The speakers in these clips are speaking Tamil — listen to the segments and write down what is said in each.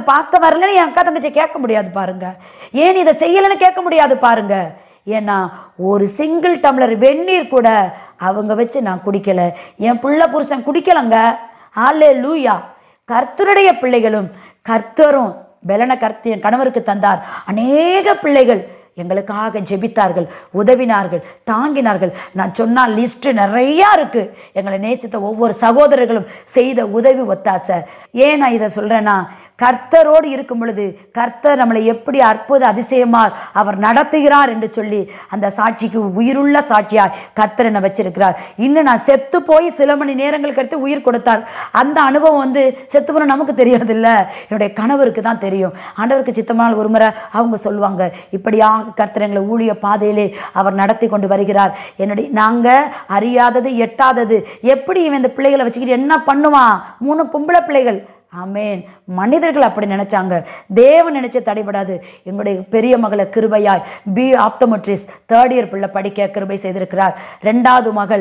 பார்க்க வரலன்னு என் அக்கா தங்கச்சி கேட்க முடியாது பாருங்க ஏன் இதை செய்யலைன்னு கேட்க முடியாது பாருங்க ஏன்னா ஒரு சிங்கிள் டம்ளர் வெந்நீர் கூட அவங்க வச்சு நான் குடிக்கல என் புள்ள புருஷன் குடிக்கலங்க ஆலே லூயா கர்த்தருடைய பிள்ளைகளும் கர்த்தரும் பெலன கர்த்த என் கணவருக்கு தந்தார் அநேக பிள்ளைகள் எங்களுக்காக ஜெபித்தார்கள் உதவினார்கள் தாங்கினார்கள் நான் சொன்னால் லிஸ்ட் நிறையா இருக்கு எங்களை நேசித்த ஒவ்வொரு சகோதரர்களும் செய்த உதவி ஒத்தாசை ஏன் நான் இதை சொல்றேன்னா கர்த்தரோடு இருக்கும் பொழுது கர்த்தர் நம்மளை எப்படி அற்புத அதிசயமார் அவர் நடத்துகிறார் என்று சொல்லி அந்த சாட்சிக்கு உயிருள்ள சாட்சியாய் கர்த்தர் என்ன வச்சிருக்கிறார் இன்னும் நான் செத்து போய் சில மணி நேரங்களுக்கு அடுத்து உயிர் கொடுத்தார் அந்த அனுபவம் வந்து செத்து போன நமக்கு தெரியாதுல்ல என்னுடைய கணவருக்கு தான் தெரியும் ஆண்டவருக்கு சித்தமான ஒரு முறை அவங்க சொல்லுவாங்க இப்படியாக கர்த்தர் எங்களை ஊழிய பாதையிலே அவர் நடத்தி கொண்டு வருகிறார் என்னுடைய நாங்கள் அறியாதது எட்டாதது எப்படி இவன் இந்த பிள்ளைகளை வச்சுக்கிட்டு என்ன பண்ணுவான் மூணு பொம்பளை பிள்ளைகள் ஆமேன் மனிதர்கள் அப்படி நினைச்சாங்க தேவன் நினைச்ச தடைபடாது எங்களுடைய பெரிய மகளை கிருபையாய் பி ஆப்தமெட்ரிஸ் தேர்ட் இயர் பிள்ளை படிக்க கிருபை செய்திருக்கிறார் ரெண்டாவது மகள்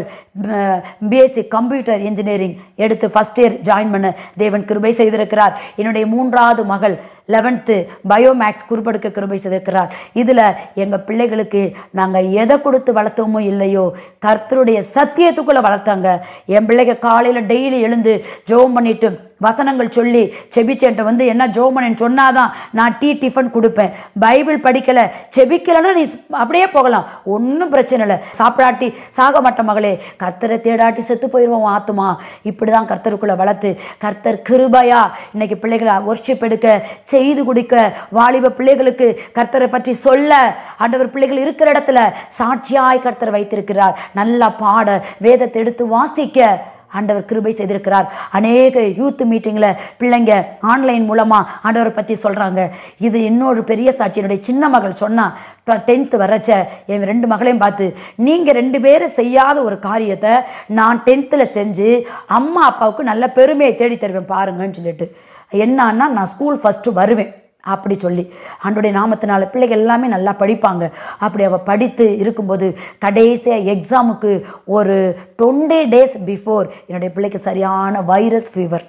பிஎஸ்சி கம்ப்யூட்டர் இன்ஜினியரிங் எடுத்து ஃபர்ஸ்ட் இயர் ஜாயின் பண்ண தேவன் கிருபை செய்திருக்கிறார் என்னுடைய மூன்றாவது மகள் லெவன்த்து பயோமேக்ஸ் குறுபடுக்க கிருபை செய்திருக்கிறார் இதில் எங்கள் பிள்ளைகளுக்கு நாங்கள் எதை கொடுத்து வளர்த்தோமோ இல்லையோ கர்த்தருடைய சத்தியத்துக்குள்ளே வளர்த்தாங்க என் பிள்ளைங்க காலையில் டெய்லி எழுந்து ஜெபம் பண்ணிட்டு வசனங்கள் சொல்லி செபிச்சேன்ட்ட வந்து என்ன ஜோமனன் சொன்னாதான் நான் டீ டிஃபன் கொடுப்பேன் பைபிள் படிக்கலை செபிக்கலைன்னா நீ அப்படியே போகலாம் ஒன்றும் பிரச்சனை இல்லை சாப்பிடாட்டி சாக மாட்ட மகளே கர்த்தரை தேடாட்டி செத்து போயிடுவோம் ஆத்துமா இப்படி தான் கர்த்தருக்குள்ளே வளர்த்து கர்த்தர் கிருபையா இன்னைக்கு பிள்ளைகளை ஒர்ஷிப் எடுக்க செய்து கொடுக்க வாலிப பிள்ளைகளுக்கு கர்த்தரை பற்றி சொல்ல ஆண்டவர் பிள்ளைகள் இருக்கிற இடத்துல சாட்சியாய் கர்த்தர் வைத்திருக்கிறார் நல்லா பாட வேதத்தை எடுத்து வாசிக்க ஆண்டவர் கிருபை செய்திருக்கிறார் அநேக யூத் மீட்டிங்கில் பிள்ளைங்க ஆன்லைன் மூலமாக ஆண்டவரை பற்றி சொல்கிறாங்க இது இன்னொரு பெரிய சாட்சி என்னுடைய சின்ன மகள் சொன்னா டென்த்து வரச்ச என் ரெண்டு மகளையும் பார்த்து நீங்கள் ரெண்டு பேரும் செய்யாத ஒரு காரியத்தை நான் டென்த்தில் செஞ்சு அம்மா அப்பாவுக்கு நல்ல பெருமையை தேடி தருவேன் பாருங்கன்னு சொல்லிட்டு என்னன்னா நான் ஸ்கூல் ஃபஸ்ட்டு வருவேன் அப்படி சொல்லி ஆண்டுடைய நாமத்தினால பிள்ளைகள் எல்லாமே நல்லா படிப்பாங்க அப்படி அவள் படித்து இருக்கும்போது கடைசியாக எக்ஸாமுக்கு ஒரு டுவெண்ட்டி டேஸ் பிஃபோர் என்னுடைய பிள்ளைக்கு சரியான வைரஸ் ஃபீவர்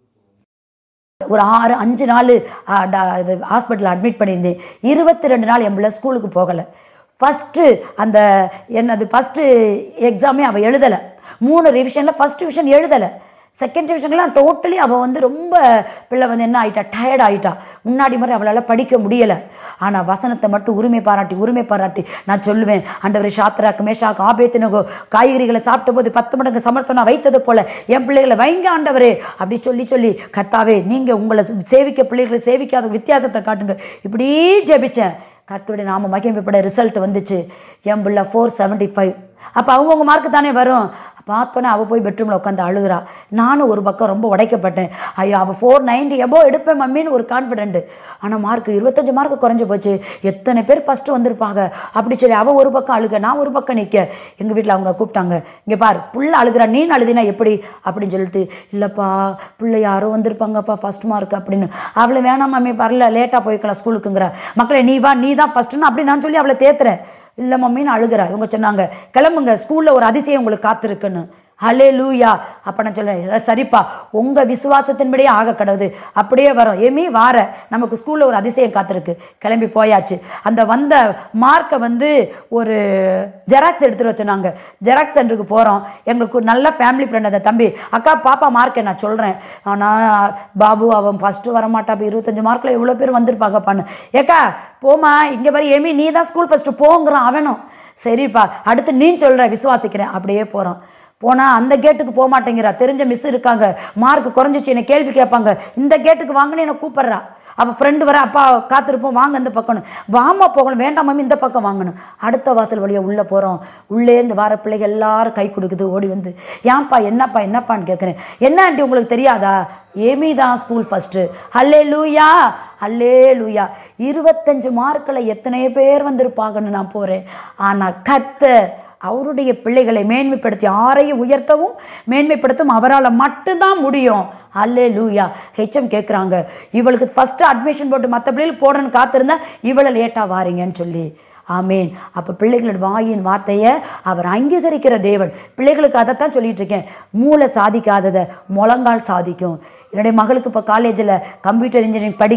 ஒரு ஆறு அஞ்சு நாள் இது ஹாஸ்பிட்டலில் அட்மிட் பண்ணியிருந்தேன் இருபத்தி ரெண்டு நாள் என் பிள்ளை ஸ்கூலுக்கு போகலை ஃபஸ்ட்டு அந்த என்னது ஃபஸ்ட்டு எக்ஸாமே அவள் எழுதலை மூணு ரிவிஷனில் ஃபஸ்ட் ரிவிஷன் எழுதலை செகண்ட் டிவிஷன்லாம் டோட்டலி அவள் வந்து ரொம்ப பிள்ளை வந்து என்ன ஆயிட்டா டயர்ட் ஆயிட்டா முன்னாடி மாதிரி அவளால் படிக்க முடியலை ஆனால் வசனத்தை மட்டும் உரிமை பாராட்டி உரிமை பாராட்டி நான் சொல்லுவேன் ஆண்டவர் சாத்ராக்கு மேஷாக்கு ஆபேத்தினகோ காய்கறிகளை சாப்பிட்ட போது பத்து மடங்கு சமர்த்தனா வைத்தது போல என் பிள்ளைகளை வைங்க ஆண்டவரே அப்படி சொல்லி சொல்லி கர்த்தாவே நீங்கள் உங்களை சேவிக்க பிள்ளைகளை சேவிக்காத வித்தியாசத்தை காட்டுங்க இப்படி ஜெபிச்சேன் கர்த்தருடைய நாம மகிமைப்பட ரிசல்ட் வந்துச்சு என் பிள்ளை ஃபோர் செவன்ட்டி ஃபைவ் அப்போ அவங்கவுங்க மார்க்கு தானே வரும் பார்த்தோன்னே அவள் போய் பெட்ரூமில் உட்காந்து அழுகுறா நானும் ஒரு பக்கம் ரொம்ப உடைக்கப்பட்டேன் ஐயோ அவள் ஃபோர் நைன்டி எபோ எடுப்பேன் மம்மின்னு ஒரு கான்ஃபிடென்ட் ஆனால் மார்க் இருபத்தஞ்சு மார்க் குறைஞ்சு போச்சு எத்தனை பேர் ஃபஸ்ட்டு வந்திருப்பாங்க அப்படி சொல்லி அவள் ஒரு பக்கம் அழுக நான் ஒரு பக்கம் நிற்க எங்கள் வீட்டில் அவங்க கூப்பிட்டாங்க இங்கே பார் புள்ள அழுகிறா நீ அழுதினா எப்படி அப்படின்னு சொல்லிட்டு இல்லைப்பா பிள்ளை யாரோ வந்திருப்பாங்கப்பா ஃபஸ்ட் மார்க் அப்படின்னு அவளை வேணாம் மம்மி வரல லேட்டாக போய்க்கலாம் ஸ்கூலுக்குங்கிற மக்களே நீ வா நீ தான் ஃபஸ்ட்டுன்னு அப்படி நான் சொல்லி அவளை தேத்துறேன் இல்லை மம்மின்னு அழுகிறா இவங்க சொன்னாங்க கிளம்புங்க ஸ்கூலில் ஒரு அதிசயம் உங்களுக்கு காத்திருக்குன்னு ஹலே லூயா அப்போ நான் சொல்லுவேன் சரிப்பா உங்கள் விசுவாசத்தின்படியே ஆக கடவுது அப்படியே வரும் ஏமி வார நமக்கு ஸ்கூலில் ஒரு அதிசயம் காத்திருக்கு கிளம்பி போயாச்சு அந்த வந்த மார்க்கை வந்து ஒரு ஜெராக்ஸ் எடுத்துகிட்டு வச்சுனாங்க ஜெராக்ஸ் சென்டருக்கு போகிறோம் எங்களுக்கு ஒரு நல்ல ஃபேமிலி ஃப்ரெண்ட் அந்த தம்பி அக்கா பாப்பா மார்க்கை நான் சொல்கிறேன் ஆனால் பாபு அவன் ஃபஸ்ட்டு வரமாட்டா இப்போ இருபத்தஞ்சு மார்க்கில் எவ்வளோ பேர் வந்திருப்பாங்கப்பான்னு ஏக்கா போமா இங்கே வர ஏமி நீ தான் ஸ்கூல் ஃபஸ்ட்டு போங்கிறான் அவனும் சரிப்பா அடுத்து நீ சொல்கிற விசுவாசிக்கிறேன் அப்படியே போகிறோம் போனால் அந்த கேட்டுக்கு போக மாட்டேங்கிறா தெரிஞ்ச மிஸ் இருக்காங்க மார்க் குறைஞ்சிச்சு என்னை கேள்வி கேட்பாங்க இந்த கேட்டுக்கு வாங்கன்னு என்னை கூப்பிட்றா அவள் ஃப்ரெண்டு வர அப்பா காத்திருப்போம் வாங்க இந்த பக்கம்னு வாமா போகணும் வேண்டாம் மம்மி இந்த பக்கம் வாங்கணும் அடுத்த வாசல் வழியாக உள்ளே போகிறோம் உள்ளேருந்து வர பிள்ளைகள் எல்லாரும் கை கொடுக்குது ஓடி வந்து ஏன்ப்பா என்னப்பா என்னப்பான்னு கேட்குறேன் என்ன ஆண்டி உங்களுக்கு தெரியாதா ஏமி தான் ஸ்கூல் ஃபஸ்ட்டு ஹல்லே லூயா ஹல்லே லூயா இருபத்தஞ்சு மார்க்கில் எத்தனை பேர் வந்திருப்பாங்கன்னு நான் போகிறேன் ஆனால் கர்த்தர் அவருடைய பிள்ளைகளை மேன்மைப்படுத்தி யாரையும் உயர்த்தவும் மேன்மைப்படுத்தவும் அவரால் மட்டும்தான் முடியும் அல்லே லூயா ஹெச்எம் கேட்குறாங்க இவளுக்கு ஃபஸ்ட்டு அட்மிஷன் போட்டு மற்ற பிள்ளைகள் போடணும்னு காத்திருந்தா இவளை லேட்டாக வாரீங்கன்னு சொல்லி ஆமேன் அப்போ பிள்ளைகளோட வாயின் வார்த்தையை அவர் அங்கீகரிக்கிற தேவன் பிள்ளைகளுக்கு அதைத்தான் சொல்லிட்டு இருக்கேன் மூளை சாதிக்காததை முழங்கால் சாதிக்கும் என்னுடைய மகளுக்கு இப்போ காலேஜில் கம்ப்யூட்டர் இன்ஜினியரிங் படி